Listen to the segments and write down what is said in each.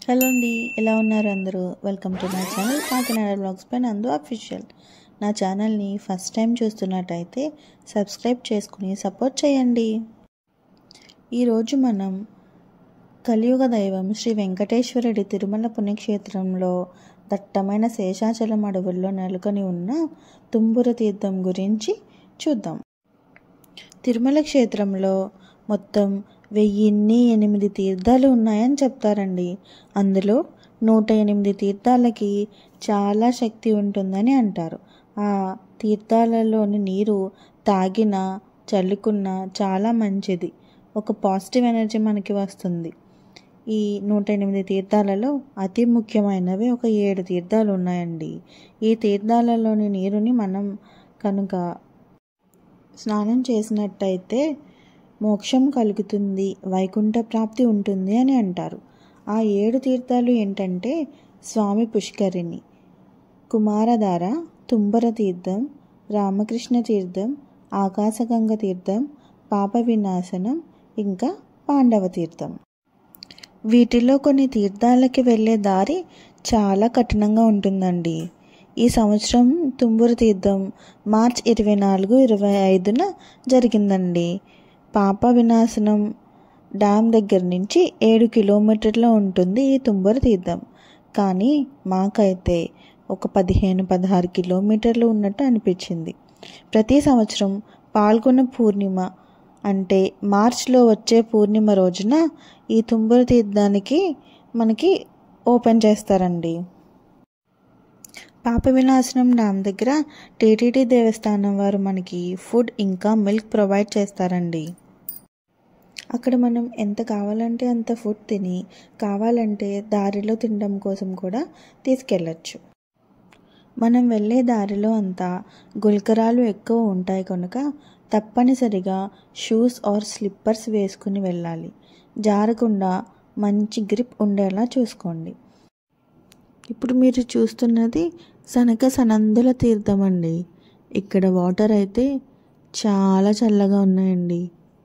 hello అండి ఎలా ఉన్నారు అందరూ welcome to my channel Kakinada blogs పై నందు అఫీషియల్ నా ఛానల్ని ఫస్ట్ టైం చూస్తున్నట్టయితే సబ్స్క్రైబ్ చేసుకుని సపోర్ట్ చేయండి ఈరోజు మనం కలియుగ దైవం శ్రీ వెంకటేశ్వరుడి తిరుమల పుణ్యక్షేత్రంలో దట్టమైన శేషాచలం అడవుల్లో నెలకొని ఉన్న తుంబుర తీర్థం గురించి చూద్దాం తిరుమల క్షేత్రంలో మొత్తం వెయ్యిన్ని ఎనిమిది తీర్థాలు ఉన్నాయని చెప్తారండి అందులో నూట ఎనిమిది తీర్థాలకి చాలా శక్తి ఉంటుందని అంటారు ఆ తీర్థాలలోని నీరు తాగిన చల్లుకున్న చాలా మంచిది ఒక పాజిటివ్ ఎనర్జీ మనకి వస్తుంది ఈ నూట ఎనిమిది తీర్థాలలో అతి ముఖ్యమైనవి ఒక ఏడు తీర్థాలు ఉన్నాయండి ఈ తీర్థాలలోని నీరుని మనం కనుక స్నానం చేసినట్టయితే మోక్షం కలుగుతుంది వైకుంఠ ప్రాప్తి ఉంటుంది అని అంటారు ఆ ఏడు తీర్థాలు ఏంటంటే స్వామి పుష్కరిణి కుమారధార తుంబర తీర్థం రామకృష్ణ తీర్థం ఆకాశగంగ తీర్థం పాప వినాశనం ఇంకా పాండవ తీర్థం వీటిలో కొన్ని తీర్థాలకి వెళ్ళే దారి చాలా కఠినంగా ఉంటుందండి ఈ సంవత్సరం తుంబురు తీర్థం మార్చ్ ఇరవై నాలుగు ఇరవై ఐదున జరిగిందండి పాప వినాశనం డ్యామ్ దగ్గర నుంచి ఏడు కిలోమీటర్ల ఉంటుంది ఈ తుంబురు తీర్థం కానీ మాకైతే ఒక పదిహేను పదహారు కిలోమీటర్లు ఉన్నట్టు అనిపించింది ప్రతి సంవత్సరం పాల్గొన పూర్ణిమ అంటే మార్చ్లో వచ్చే పూర్ణిమ రోజున ఈ తుంబురు తీర్థానికి మనకి ఓపెన్ చేస్తారండి పాప వినాశనం డ్యామ్ దగ్గర టీటీడీ దేవస్థానం వారు మనకి ఫుడ్ ఇంకా మిల్క్ ప్రొవైడ్ చేస్తారండి అక్కడ మనం ఎంత కావాలంటే అంత ఫుడ్ తిని కావాలంటే దారిలో తినడం కోసం కూడా తీసుకెళ్ళచ్చు మనం వెళ్ళే దారిలో అంతా గుల్కరాలు ఎక్కువ ఉంటాయి కనుక తప్పనిసరిగా షూస్ ఆర్ స్లిప్పర్స్ వేసుకుని వెళ్ళాలి జారకుండా మంచి గ్రిప్ ఉండేలా చూసుకోండి ఇప్పుడు మీరు చూస్తున్నది సనక సనందుల తీర్థం అండి ఇక్కడ వాటర్ అయితే చాలా చల్లగా ఉన్నాయండి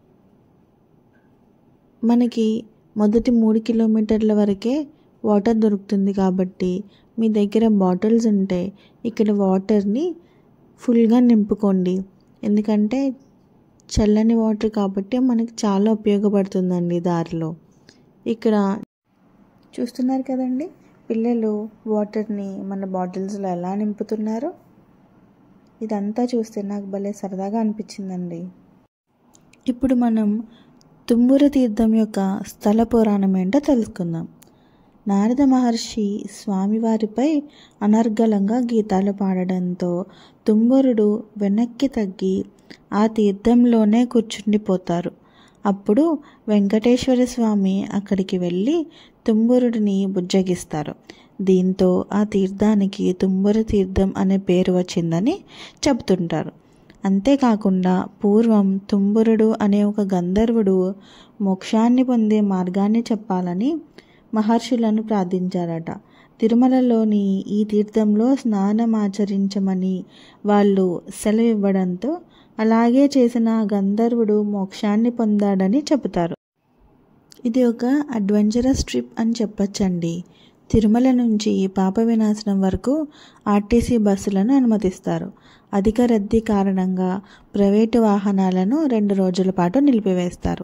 మనకి మొదటి మూడు కిలోమీటర్ల వరకే వాటర్ దొరుకుతుంది కాబట్టి మీ దగ్గర బాటిల్స్ ఉంటే ఇక్కడ వాటర్ని ఫుల్గా నింపుకోండి ఎందుకంటే చల్లని వాటర్ కాబట్టి మనకి చాలా ఉపయోగపడుతుందండి దారిలో ఇక్కడ చూస్తున్నారు కదండి పిల్లలు వాటర్ని మన బాటిల్స్లో ఎలా నింపుతున్నారు ఇదంతా చూస్తే నాకు భలే సరదాగా అనిపించిందండి ఇప్పుడు మనం తుంబుర తీర్థం యొక్క స్థల పురాణం ఏంటో తెలుసుకుందాం నారద మహర్షి స్వామివారిపై అనర్గళంగా గీతాలు పాడడంతో తుంబురుడు వెనక్కి తగ్గి ఆ తీర్థంలోనే కూర్చుండిపోతారు అప్పుడు వెంకటేశ్వర స్వామి అక్కడికి వెళ్ళి తుంబురుడిని బుజ్జగిస్తారు దీంతో ఆ తీర్థానికి తుంబుర తీర్థం అనే పేరు వచ్చిందని చెబుతుంటారు అంతేకాకుండా పూర్వం తుంబురుడు అనే ఒక గంధర్వుడు మోక్షాన్ని పొందే మార్గాన్ని చెప్పాలని మహర్షులను ప్రార్థించారట తిరుమలలోని ఈ తీర్థంలో స్నానం ఆచరించమని వాళ్ళు సెలవు ఇవ్వడంతో అలాగే చేసిన గంధర్వుడు మోక్షాన్ని పొందాడని చెబుతారు ఇది ఒక అడ్వెంచరస్ ట్రిప్ అని చెప్పచ్చండి తిరుమల నుంచి పాప వినాశనం వరకు ఆర్టీసీ బస్సులను అనుమతిస్తారు అధిక రద్దీ కారణంగా ప్రైవేటు వాహనాలను రెండు రోజుల పాటు నిలిపివేస్తారు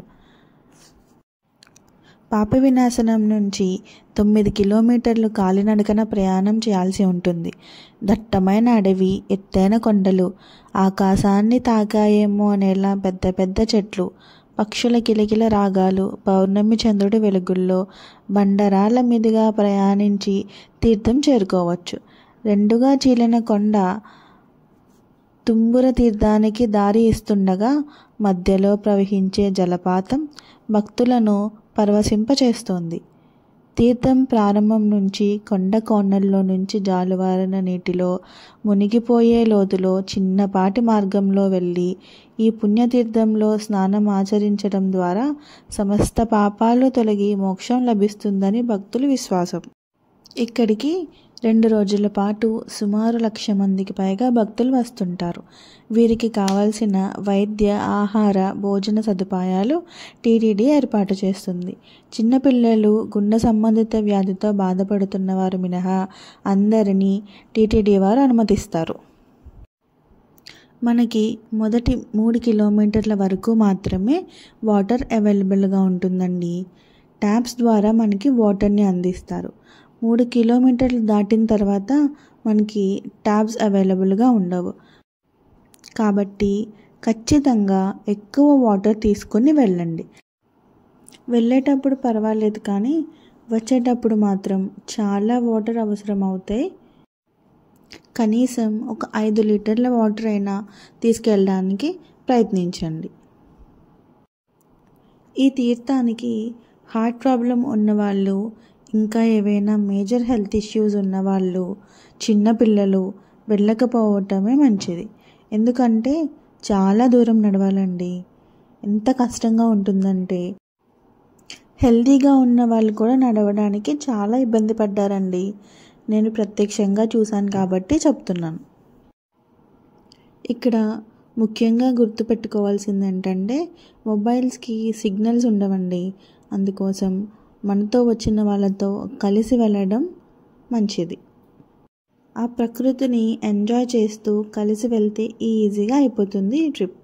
పాప వినాశనం నుంచి తొమ్మిది కిలోమీటర్లు కాలినడకన ప్రయాణం చేయాల్సి ఉంటుంది దట్టమైన అడవి ఎత్తైన కొండలు ఆకాశాన్ని తాకాయేమో అనేలా పెద్ద పెద్ద చెట్లు పక్షుల కిలకిల రాగాలు పౌర్ణమి చంద్రుడి వెలుగుల్లో బండరాల మీదుగా ప్రయాణించి తీర్థం చేరుకోవచ్చు రెండుగా చీలిన కొండ తుంబుర తీర్థానికి దారి ఇస్తుండగా మధ్యలో ప్రవహించే జలపాతం భక్తులను పరవశింపచేస్తోంది తీర్థం ప్రారంభం నుంచి కొండ కోణల్లో నుంచి జాలువారిన నీటిలో మునిగిపోయే లోతులో చిన్నపాటి మార్గంలో వెళ్ళి ఈ పుణ్యతీర్థంలో స్నానం ఆచరించడం ద్వారా సమస్త పాపాలు తొలగి మోక్షం లభిస్తుందని భక్తుల విశ్వాసం ఇక్కడికి రెండు రోజుల పాటు సుమారు లక్ష మందికి పైగా భక్తులు వస్తుంటారు వీరికి కావాల్సిన వైద్య ఆహార భోజన సదుపాయాలు టీటీడీ ఏర్పాటు చేస్తుంది చిన్నపిల్లలు గుండె సంబంధిత వ్యాధితో బాధపడుతున్న వారు మినహా అందరినీ టీటీడీ వారు అనుమతిస్తారు మనకి మొదటి మూడు కిలోమీటర్ల వరకు మాత్రమే వాటర్ అవైలబుల్గా ఉంటుందండి ట్యాప్స్ ద్వారా మనకి వాటర్ని అందిస్తారు మూడు కిలోమీటర్లు దాటిన తర్వాత మనకి ట్యాబ్స్ అవైలబుల్గా ఉండవు కాబట్టి ఖచ్చితంగా ఎక్కువ వాటర్ తీసుకొని వెళ్ళండి వెళ్ళేటప్పుడు పర్వాలేదు కానీ వచ్చేటప్పుడు మాత్రం చాలా వాటర్ అవసరం అవుతాయి కనీసం ఒక ఐదు లీటర్ల వాటర్ అయినా తీసుకెళ్ళడానికి ప్రయత్నించండి ఈ తీర్థానికి హార్ట్ ప్రాబ్లం ఉన్నవాళ్ళు ఇంకా ఏవైనా మేజర్ హెల్త్ ఇష్యూస్ ఉన్నవాళ్ళు చిన్నపిల్లలు వెళ్ళకపోవటమే మంచిది ఎందుకంటే చాలా దూరం నడవాలండి ఎంత కష్టంగా ఉంటుందంటే హెల్తీగా ఉన్న వాళ్ళు కూడా నడవడానికి చాలా ఇబ్బంది పడ్డారండి నేను ప్రత్యక్షంగా చూశాను కాబట్టి చెప్తున్నాను ఇక్కడ ముఖ్యంగా గుర్తుపెట్టుకోవాల్సింది ఏంటంటే మొబైల్స్కి సిగ్నల్స్ ఉండవండి అందుకోసం మనతో వచ్చిన వాళ్ళతో కలిసి వెళ్ళడం మంచిది ఆ ప్రకృతిని ఎంజాయ్ చేస్తూ కలిసి వెళ్తే ఈజీగా అయిపోతుంది ఈ ట్రిప్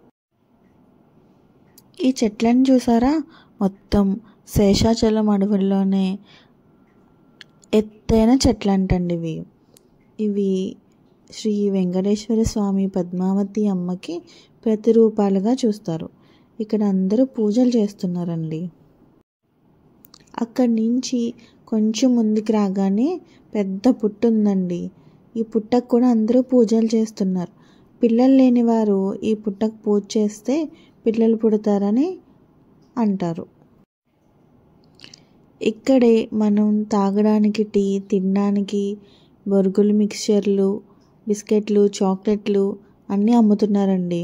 ఈ చెట్లను చూసారా మొత్తం శేషాచలం అడవుల్లోనే ఎత్తైన చెట్లు అంటండి ఇవి ఇవి శ్రీ వెంకటేశ్వర స్వామి పద్మావతి అమ్మకి ప్రతిరూపాలుగా చూస్తారు ఇక్కడ అందరూ పూజలు చేస్తున్నారండి అక్కడి నుంచి కొంచెం ముందుకు రాగానే పెద్ద పుట్టు ఉందండి ఈ పుట్టకు కూడా అందరూ పూజలు చేస్తున్నారు పిల్లలు లేని వారు ఈ పుట్టకు పూజ చేస్తే పిల్లలు పుడతారని అంటారు ఇక్కడే మనం తాగడానికి టీ తినడానికి బొరుగులు మిక్చర్లు బిస్కెట్లు చాక్లెట్లు అన్నీ అమ్ముతున్నారండి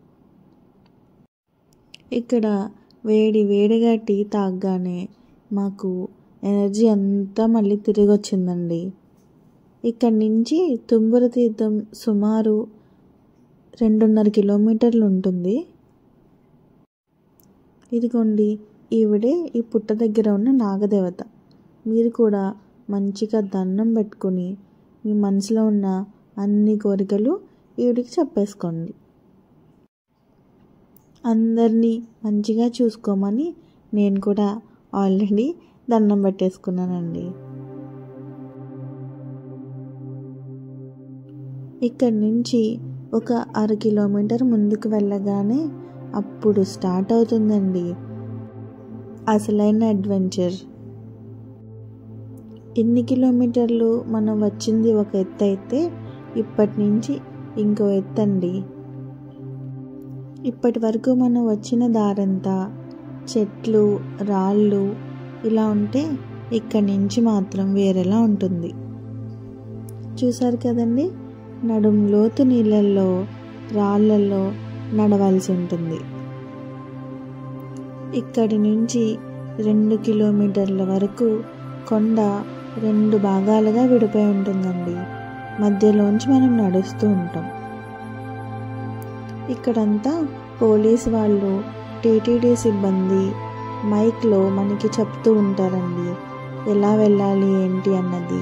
ఇక్కడ వేడి వేడిగా టీ తాగగానే మాకు ఎనర్జీ అంతా మళ్ళీ తిరిగి వచ్చిందండి ఇక్కడి నుంచి తుంబుర తీర్థం సుమారు రెండున్నర కిలోమీటర్లు ఉంటుంది ఇదిగోండి ఈవిడే ఈ పుట్ట దగ్గర ఉన్న నాగదేవత మీరు కూడా మంచిగా దండం పెట్టుకుని మీ మనసులో ఉన్న అన్ని కోరికలు ఈవిడికి చెప్పేసుకోండి అందరినీ మంచిగా చూసుకోమని నేను కూడా ఆల్రెడీ దండం పెట్టేసుకున్నానండి ఇక్కడి నుంచి ఒక అర కిలోమీటర్ ముందుకు వెళ్ళగానే అప్పుడు స్టార్ట్ అవుతుందండి అసలైన అడ్వెంచర్ ఎన్ని కిలోమీటర్లు మనం వచ్చింది ఒక ఎత్తు అయితే ఇప్పటి నుంచి ఇంకో ఎత్తు అండి ఇప్పటి వరకు మనం వచ్చిన దారంతా చెట్లు రాళ్ళు ఇలా ఉంటే ఇక్కడి నుంచి మాత్రం వేరేలా ఉంటుంది చూసారు కదండి నడుం లోతు నీళ్ళల్లో రాళ్ళల్లో నడవాల్సి ఉంటుంది ఇక్కడి నుంచి రెండు కిలోమీటర్ల వరకు కొండ రెండు భాగాలుగా విడిపోయి ఉంటుందండి మధ్యలోంచి మనం నడుస్తూ ఉంటాం ఇక్కడంతా పోలీస్ వాళ్ళు టీటీడీ సిబ్బంది మైక్లో మనకి చెప్తూ ఉంటారండి ఎలా వెళ్ళాలి ఏంటి అన్నది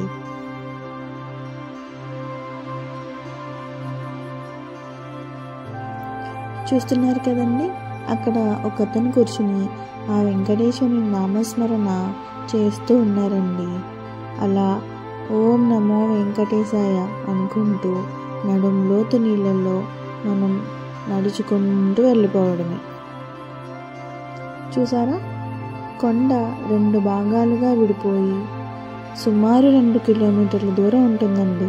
చూస్తున్నారు కదండి అక్కడ ఒక అతను కూర్చుని ఆ వెంకటేశ్వరుని నామస్మరణ చేస్తూ ఉన్నారండి అలా ఓం నమో వెంకటేశాయ అనుకుంటూ నడుం లోతు నీళ్ళల్లో మనం నడుచుకుంటూ వెళ్ళిపోవడమే చూసారా కొండ రెండు భాగాలుగా విడిపోయి సుమారు రెండు కిలోమీటర్ల దూరం ఉంటుందండి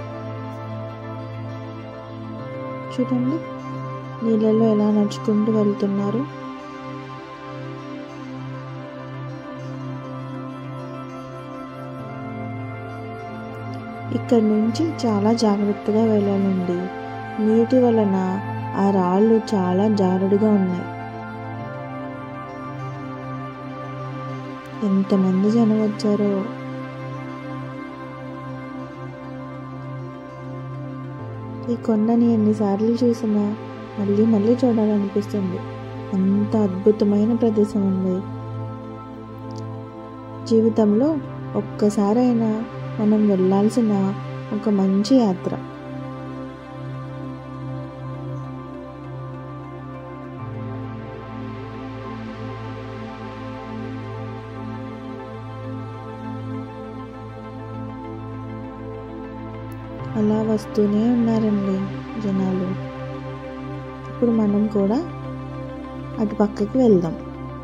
చూడండి నీళ్ళలో ఎలా నడుచుకుంటూ వెళ్తున్నారు ఇక్కడి నుంచి చాలా జాగ్రత్తగా వెళ్ళాలండి నీటి వలన ఆ రాళ్ళు చాలా జారుడుగా ఉన్నాయి ఎంతమంది జనం వచ్చారో ఈ కొండని ఎన్నిసార్లు చూసినా మళ్ళీ మళ్ళీ చూడాలనిపిస్తుంది అంత అద్భుతమైన ప్రదేశం ఉంది జీవితంలో ఒక్కసారైనా మనం వెళ్ళాల్సిన ఒక మంచి యాత్ర అలా వస్తూనే ఉన్నారండి జనాలు ఇప్పుడు మనం కూడా అటు పక్కకి వెళ్దాం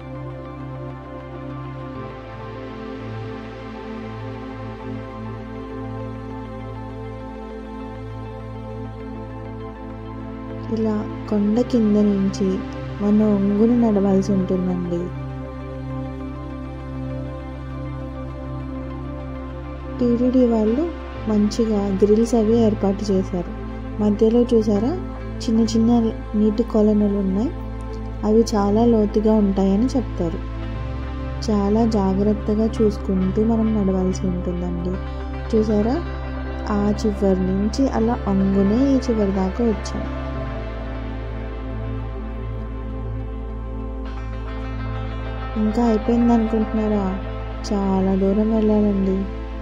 ఇలా కొండ కింద నుంచి మనం ఒంగుని నడవాల్సి ఉంటుందండి టీటీడీ వాళ్ళు మంచిగా గ్రిల్స్ అవి ఏర్పాటు చేశారు మధ్యలో చూసారా చిన్న చిన్న నీటి కొలనులు ఉన్నాయి అవి చాలా లోతుగా ఉంటాయని చెప్తారు చాలా జాగ్రత్తగా చూసుకుంటూ మనం నడవాల్సి ఉంటుందండి చూసారా ఆ చివరి నుంచి అలా అంగునే ఈ చివరి దాకా వచ్చాం ఇంకా అయిపోయింది అనుకుంటున్నారా చాలా దూరం వెళ్ళాలండి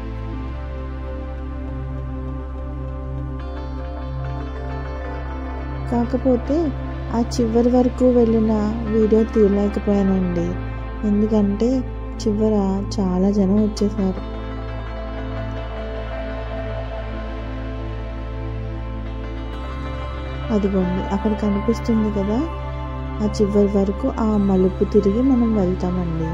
కాకపోతే ఆ చివరి వరకు వెళ్ళిన వీడియో తీయలేకపోయానండి ఎందుకంటే చివర చాలా జనం వచ్చేసారు అదిగోండి అక్కడ కనిపిస్తుంది కదా ఆ చివరి వరకు ఆ మలుపు తిరిగి మనం వెళ్తామండి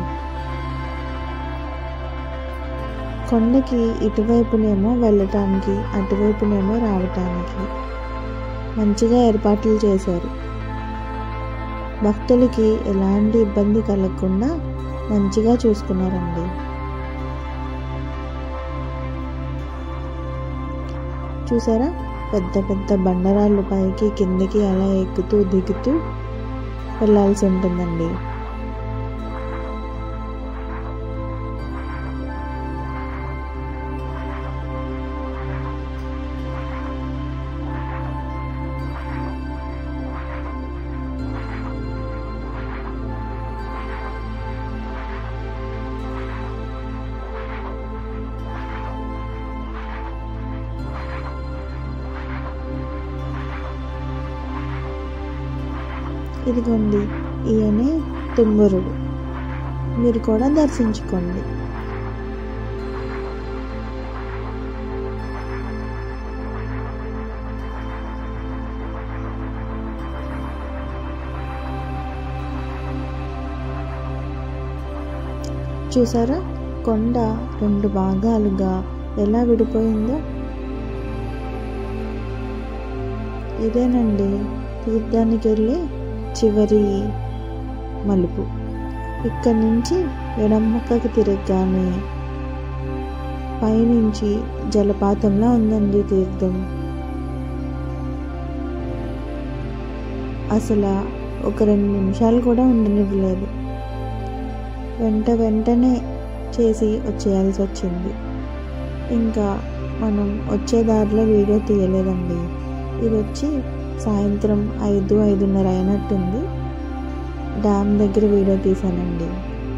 కొండకి ఇటువైపునేమో వెళ్ళటానికి అటువైపునేమో రావటానికి మంచిగా ఏర్పాట్లు చేశారు భక్తులకి ఎలాంటి ఇబ్బంది కలగకుండా మంచిగా చూసుకున్నారండి చూసారా పెద్ద పెద్ద బండరాళ్ళు పైకి కిందకి అలా ఎక్కుతూ దిగుతూ వెళ్ళాల్సి ఉంటుందండి ఇదిగోండి ఈయనే తుంబురుడు మీరు కూడా దర్శించుకోండి చూసారా కొండ రెండు భాగాలుగా ఎలా విడిపోయిందో ఇదేనండి తీర్థానికి వెళ్ళి చివరి మలుపు ఇక్కడి నుంచి ఎడమ్మక్కకి తిరగగానే పైనుంచి జలపాతంలా ఉందండి తీర్థం అసలు ఒక రెండు నిమిషాలు కూడా ఉండనివ్వలేదు వెంట వెంటనే చేసి వచ్చేయాల్సి వచ్చింది ఇంకా మనం వచ్చే దారిలో వీడియో తీయలేదండి ఇది వచ్చి సాయంత్రం ఐదు ఐదున్నర అయినట్టుంది డ్యామ్ దగ్గర వీడియో తీసానండి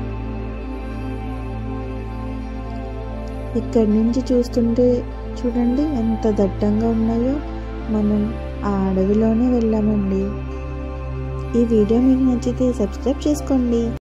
ఇక్కడి నుంచి చూస్తుంటే చూడండి ఎంత దట్టంగా ఉన్నాయో మనం ఆ అడవిలోనే వెళ్ళామండి ఈ వీడియో మీకు నచ్చితే సబ్స్క్రైబ్ చేసుకోండి